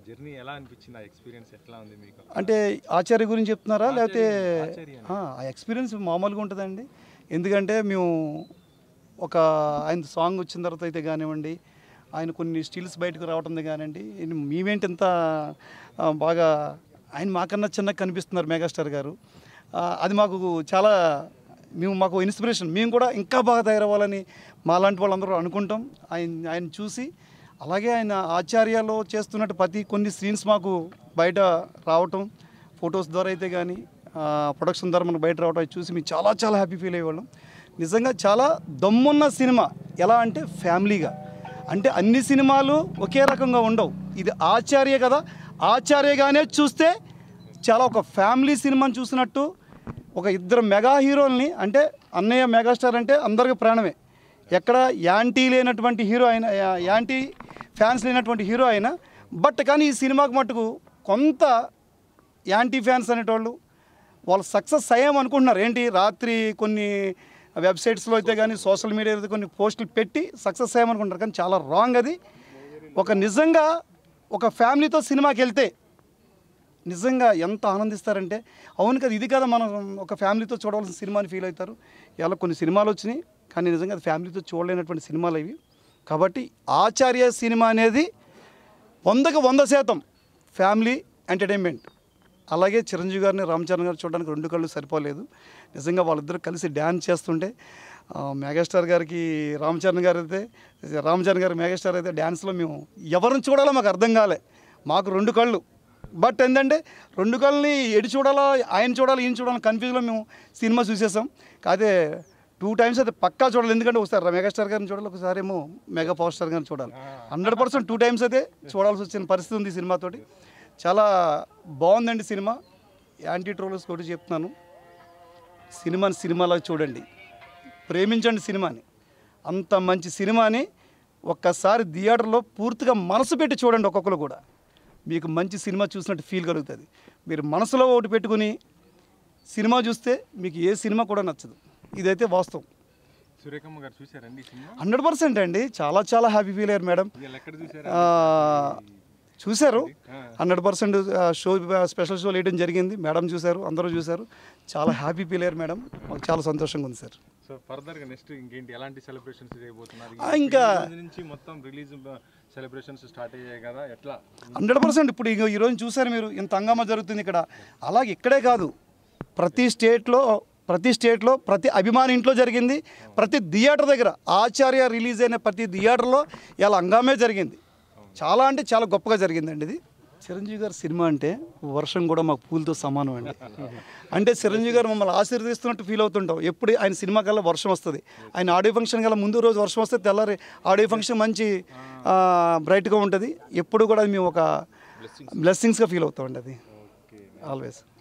journey ఎలా అనిపించింది ఆ ఎక్స్పీరియన్స్ ఎట్లా ఉంది మీకు అంటే ఆచార్య గురించి చెప్తున్నారా లేకపోతే ఆచార్య ఆ ఆ ఎక్స్పీరియన్స్ మామూలుగా ఉంటుందండి ఎందుకంటే మేము ఒక ఆయన సాంగ్ వచ్చిన తర్వాత అయితే కానివ్వండి ఆయన కొన్ని స్టిల్స్ బయటకు రావటం కానివ్వండి ఈయన మేమేంటి ఇంత ఆ, బాగా ఆయన మాకన్నా చిన్నగా కనిపిస్తున్నారు మెగాస్టార్ గారు ఆ, అది మాకు చాలా మేము మాకు ఇన్స్పిరేషన్ మేము కూడా ఇంకా బాగా తయారవ్వాలని మాలాంటి వాళ్ళందరూ అనుకుంటాం ఆయన ఆయన చూసి అలాగే ఆయన ఆచార్యలో చేస్తున్నట్టు ప్రతి కొన్ని సీన్స్ మాకు బయట రావటం ఫొటోస్ ద్వారా అయితే కానీ ప్రొడక్షన్ ద్వారా మనకు బయట రావటం అది చూసి మేము చాలా చాలా హ్యాపీ ఫీల్ అయ్యేవాళ్ళం నిజంగా చాలా దమ్మున్న సినిమా ఎలా అంటే ఫ్యామిలీగా అంటే అన్ని సినిమాలు ఒకే రకంగా ఉండవు ఇది ఆచార్య కదా ఆచార్యగానే చూస్తే చాలా ఒక ఫ్యామిలీ సినిమాని చూసినట్టు ఒక ఇద్దరు మెగా హీరోల్ని అంటే అన్నయ్య మెగాస్టార్ అంటే అందరికీ ప్రాణమే ఎక్కడ యాంటీ లేనటువంటి హీరో అయిన యా- యాంటీ ఫ్యాన్స్ లేనటువంటి హీరో అయినా బట్ కానీ ఈ సినిమాకు మటుకు కొంత యాంటీ ఫ్యాన్స్ అనేటోళ్ళు వాళ్ళు సక్సెస్ అయ్యాం అనుకుంటున్నారు ఏంటి రాత్రి కొన్ని వెబ్సైట్స్లో అయితే కానీ సోషల్ మీడియా అయితే కొన్ని పోస్టులు పెట్టి సక్సెస్ అయ్యామనుకుంటారు కానీ చాలా రాంగ్ అది ఒక నిజంగా ఒక ఫ్యామిలీతో సినిమాకి వెళ్తే నిజంగా ఎంత ఆనందిస్తారంటే అవును కదా ఇది కదా మనం ఒక ఫ్యామిలీతో చూడవలసిన సినిమా అని ఫీల్ అవుతారు ఇలా కొన్ని సినిమాలు వచ్చినాయి కానీ నిజంగా అది ఫ్యామిలీతో చూడలేనటువంటి సినిమాలు ఇవి కాబట్టి ఆచార్య సినిమా అనేది వందకు వంద శాతం ఫ్యామిలీ ఎంటర్టైన్మెంట్ అలాగే చిరంజీవి గారిని రామ్ చరణ్ గారు చూడడానికి రెండు కళ్ళు సరిపోలేదు నిజంగా వాళ్ళిద్దరు కలిసి డ్యాన్స్ చేస్తుంటే ఆ, మెగాస్టార్ గారికి రామ్ చరణ్ గారు అయితే రామ్ చరణ్ గారు మెగాస్టార్ అయితే డ్యాన్స్లో మేము ఎవరిని చూడాలో మాకు అర్థం కాలే మాకు రెండు కళ్ళు బట్ ఏంటంటే రెండు కళ్ళని ఎటు చూడాలో ఆయన చూడాలి ఈయన చూడాలి కన్ఫ్యూజ్లో మేము సినిమా చూసేసాం కాదే టూ టైమ్స్ అయితే పక్కా చూడాలి ఎందుకంటే ఒకసారి మెగాస్టార్ గారిని చూడాలి ఒకసారి ఏమో మెగా పవర్ స్టార్ గారిని చూడాలి హండ్రెడ్ పర్సెంట్ టూ టైమ్స్ అయితే చూడాల్సి వచ్చిన పరిస్థితి ఉంది ఈ సినిమాతోటి చాలా బాగుందండి సినిమా యాంటీ ట్రోలర్స్ కూడా చెప్తున్నాను సినిమాని సినిమాలో చూడండి ప్రేమించండి సినిమాని అంత మంచి సినిమాని ఒక్కసారి థియేటర్లో పూర్తిగా మనసు పెట్టి చూడండి ఒక్కొక్కరు కూడా మీకు మంచి సినిమా చూసినట్టు ఫీల్ కలుగుతుంది మీరు మనసులో ఒకటి పెట్టుకుని సినిమా చూస్తే మీకు ఏ సినిమా కూడా నచ్చదు ఇదైతే వాస్తవం సురేఖమ్మ గారు చూసారండి ఈ సినిమా హండ్రెడ్ పర్సెంట్ అండి చాలా చాలా హ్యాపీ ఫీల్ అయ్యారు మేడం వీళ్ళు ఎక్కడ చూసారు ఆ, చూశారు hundred percent show special show వేయడం జరిగింది మేడం చూశారు అందరూ చూశారు చాలా హ్యాపీ ఫీల్ అయ్యారు మేడం మాకు చాలా సంతోషంగా ఉంది సార్ సో ఫర్దర్ గా నెక్స్ట్ ఇంకేంటి ఎలాంటి సెలబ్రేషన్స్ చేయబోతున్నారు ఆ, ఇంకా- ఈ రోజు నుంచి మొత్తం రిలీజ్ సెలబ్రేషన్స్ స్టార్ట్ అయ్యాయి కదా ఎట్లా హండ్రెడ్ పర్సెంట్ ఇప్పుడు ఇగో ఈరోజు చూశారు మీరు ఇంత హంగామా జరుగుతుంది ఇక్కడ అలాగే ఇక్కడే కాదు ప్రతి స్టేట్లో ప్రతి స్టేట్లో ప్రతి అభిమాని ఇంట్లో జరిగింది ప్రతి థియేటర్ దగ్గర ఆచార్య రిలీజ్ అయిన ప్రతి థియేటర్లో ఇలా హంగామే జరిగింది చాలా అంటే చాలా గొప్పగా జరిగిందండి ఇది చిరంజీవి గారి సినిమా అంటే వర్షం కూడా మాకు పూలతో సమానం అండి అంటే చిరంజీవి గారు మమ్మల్ని ఆశీర్వదిస్తున్నట్టు ఫీల్ అవుతుంటాం ఎప్పుడు ఆయన సినిమా కల్లా వర్షం వస్తుంది ఆయన ఆడియో ఫంక్షన్ కల్లా ముందు రోజు వర్షం వస్తే తెల్లారి ఆడియో ఫంక్షన్ మంచి బ్రైట్గా ఉంటుంది ఎప్పుడు కూడా మేము ఒక బ్లెస్సింగ్స్గా ఫీల్ అవుతామండి అది ఆల్వేస్